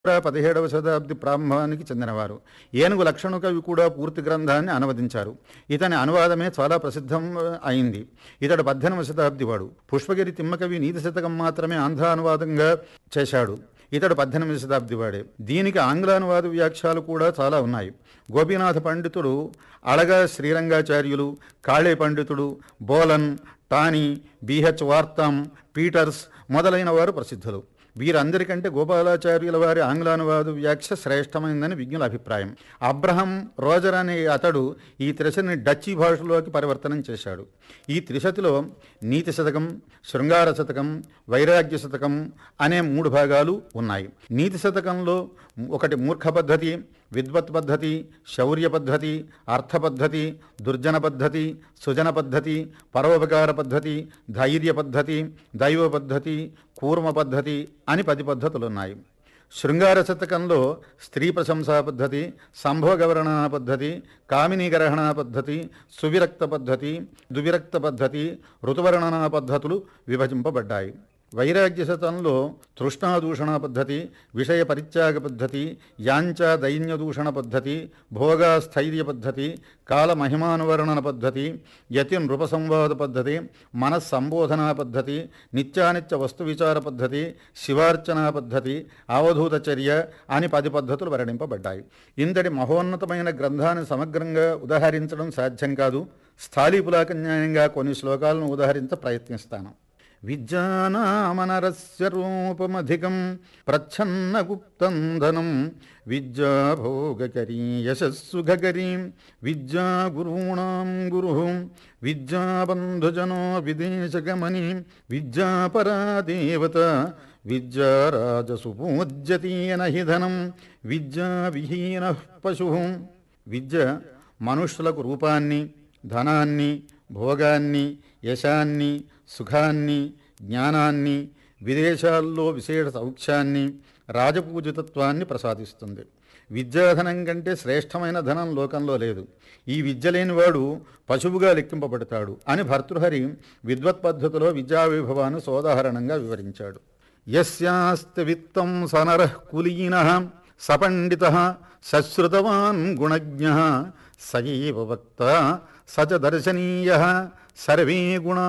పదిహేడవ శతాబ్ది ప్రారంభానికి చెందినవారు ఏనుగు లక్షణ కవి కూడా పూర్తి గ్రంథాన్ని అనువదించారు ఇతని అనువాదమే చాలా ప్రసిద్ధం అయింది ఇతడు పద్దెనిమిది శతాబ్ది వాడు పుష్పగిరి తిమ్మకవి నీతి శతకం మాత్రమే ఆంధ్ర అనువాదంగా చేశాడు ఇతడు పద్దెనిమిది శతాబ్ది వాడే దీనికి ఆంగ్లానువాద వ్యాఖ్యాలు కూడా చాలా ఉన్నాయి గోపీనాథ పండితుడు అళగ శ్రీరంగాచార్యులు కాళే పండితుడు బోలన్ టానీ బిహెచ్ వార్తాం పీటర్స్ మొదలైన వారు ప్రసిద్ధులు వీరందరికంటే గోపాలాచార్యుల వారి ఆంగ్లానువాద వ్యాఖ్య శ్రేష్టమైందని విజ్ఞుల అభిప్రాయం అబ్రహం రోజర్ అనే అతడు ఈ త్రిశని డచ్చి భాషలోకి పరివర్తనం చేశాడు ఈ త్రిశతిలో నీతి శతకం శృంగార శతకం వైరాగ్య శతకం అనే మూడు భాగాలు ఉన్నాయి నీతి శతకంలో ఒకటి మూర్ఖ పద్ధతి విద్వత్ పద్ధతి శౌర్య పద్ధతి అర్థ పద్ధతి దుర్జన పద్ధతి సుజన పద్ధతి పరోపకార పద్ధతి ధైర్య పద్ధతి దైవ పద్ధతి కూర్మ పద్ధతి అని పది పద్ధతులు ఉన్నాయి శృంగార శతకంలో స్త్రీ ప్రశంసా పద్ధతి సంభోగవర్ణన పద్ధతి కామినీగ్రహణ పద్ధతి సువిరక్త పద్ధతి దువిరక్త పద్ధతి ఋతువర్ణన పద్ధతులు విభజింపబడ్డాయి వైరాగ్య శతంలో తృష్ణాదూషణ పద్ధతి విషయ పరిత్యాగ పద్ధతి యాంచ దైన్యదూషణ పద్ధతి భోగాస్థైర్య పద్ధతి కాల మహిమానువర్ణన పద్ధతి యతి నృపసంవాద పద్ధతి మనస్సంబోధనా పద్ధతి నిత్యానిత్య వస్తు విచార పద్ధతి శివార్చనా పద్ధతి అవధూత చర్య అని పది పద్ధతులు వర్ణింపబడ్డాయి ఇంతటి మహోన్నతమైన గ్రంథాన్ని సమగ్రంగా ఉదహరించడం సాధ్యం కాదు స్థాళీపులాక న్యాయంగా కొన్ని శ్లోకాలను ఉదహరించ ప్రయత్నిస్తాను విద్యానామనరస్య రూపమధికం ప్రచ్ఛన్నగుప్తం ధనం విద్యాభోగకరీ యశస్సుఘకరీం విద్యా గురూణాం గురు విద్యాబంధుజనో విదేశగమనీ విద్యాపరా దేవత విద్యారాజసుపూజ్యతీన హి ధనం విద్యావిహీన పశు విద్య మనుష్యులకు రూపాన్ని ధనాన్ని భోగాన్ని యశాన్ని సుఖాన్ని జ్ఞానాన్ని విదేశాల్లో విశేష సౌఖ్యాన్ని రాజపూజితత్వాన్ని ప్రసాదిస్తుంది విద్యాధనం కంటే శ్రేష్టమైన ధనం లోకంలో లేదు ఈ విద్య లేనివాడు పశువుగా లెక్కింపబడతాడు అని భర్తృహరి విద్వత్ పద్ధతిలో విద్యా విభవాన్ని సోదాహరణంగా వివరించాడు యస్యాస్తి విత్తం సనర కులీన సపండిత సశ్రుతవాన్ గుణజ్ఞ సయైవ వక్త సచ దర్శనీయ సర్వే గుణా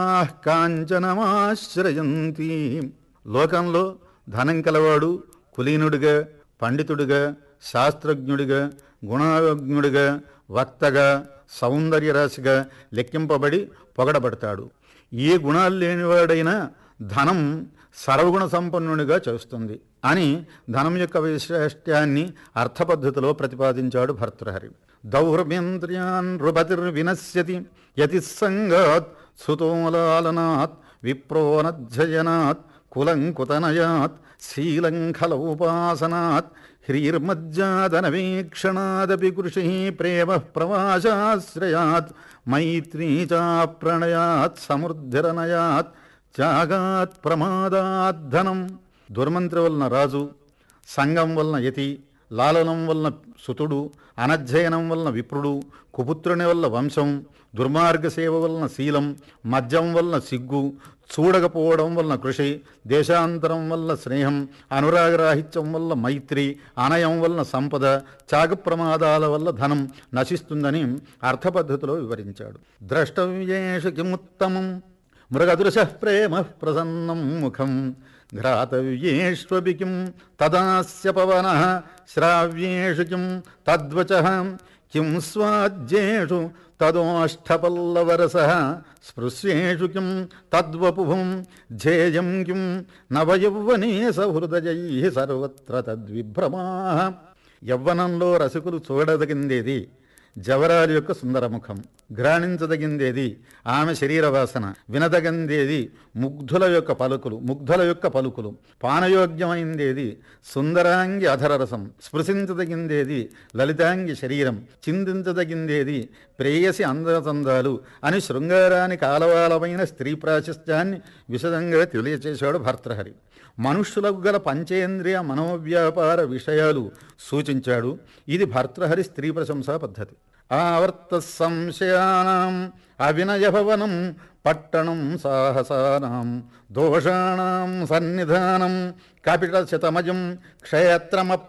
కాంచనమాశ్రయంతి లోకంలో ధనం కలవాడు కులీనుడిగా పండితుడిగా శాస్త్రజ్ఞుడిగా గుణాజ్ఞుడిగా వక్తగా సౌందర్యరాశిగా లెక్కింపబడి పొగడబడతాడు ఏ గుణాలు లేనివాడైనా ధనం సర్వగుణ సంపన్నునిగా చేస్తుంది అని ధనం యొక్క వైశిష్ట్యాన్ని అర్థపద్ధతిలో ప్రతిపాదించాడు భర్తృహరి దౌర్భ్యంత్ర్యాన్ నృపతిర్వినశ్యతి యతి సంగాత్ సుతోలాలనాత్ విప్రోనధ్యయనాత్ కులంకుతనయాత్ శ్రీలంఖలోపాసనాత్ హ్రీర్మజ్జాదనవీక్షణాదపి కృషి ప్రేమ ప్రవాశాశ్రయాత్ మైత్రీ చాప్రణయాత్ సముద్ధిరనయాత్ త్యాగాత్ ప్రమాదాత్ ధనం దుర్మంత్రి వలన రాజు సంగం వలన యతి లాలనం వలన సుతుడు అనధ్యయనం వలన విప్రుడు కుపుత్రుని వల్ల వంశం దుర్మార్గ సేవ వలన శీలం మద్యం వలన సిగ్గు చూడకపోవడం వలన కృషి దేశాంతరం వల్ల స్నేహం అనురాగరాహిత్యం వల్ల మైత్రి అనయం వలన సంపద త్యాగ ప్రమాదాల వల్ల ధనం నశిస్తుందని అర్థపద్ధతిలో వివరించాడు ద్రష్టవ్యేషు కిముత్తమం మృగదృశ ప్రేమ ప్రసన్నం ముఖం ఘ్రాతవ్యేష్వపి కిం తదాస్య పవన శ్రావ్యేషు కిం తద్వచ కిం స్వాద్యేషు తదోష్టపల్లవరస స్పృశ్యేషు కిం తద్వపుభుం ధ్యేయం కిం నవయౌవనే సహృదయై సర్వత్ర తద్విభ్రమా యవ్వనంలో రసికులు చూడదగిందేది జవరాలి యొక్క సుందరముఖం ఘ్రాణించదగిందేది ఆమె శరీర వాసన వినదగిందేది ముగ్ధుల యొక్క పలుకులు ముగ్ధుల యొక్క పలుకులు పానయోగ్యమైందేది సుందరాంగి అధరరసం స్పృశించదగిందేది లలితాంగి శరీరం చిందించదగిందేది ప్రేయసి అందచందాలు అని శృంగారానికి ఆలవాలమైన స్త్రీ ప్రాశస్త్యాన్ని విశదంగా తెలియచేశాడు భర్తృహరి మనుష్యులకు గల పంచేంద్రియ మనోవ్యాపార విషయాలు సూచించాడు ఇది భర్తృహరి స్త్రీ ప్రశంసా పద్ధతి ఆవర్త సంశయానాం అవినయభవనం పట్టణం సాహసానాం దోషాణం సన్నిధానం కపిట శతమజం క్షేత్రమ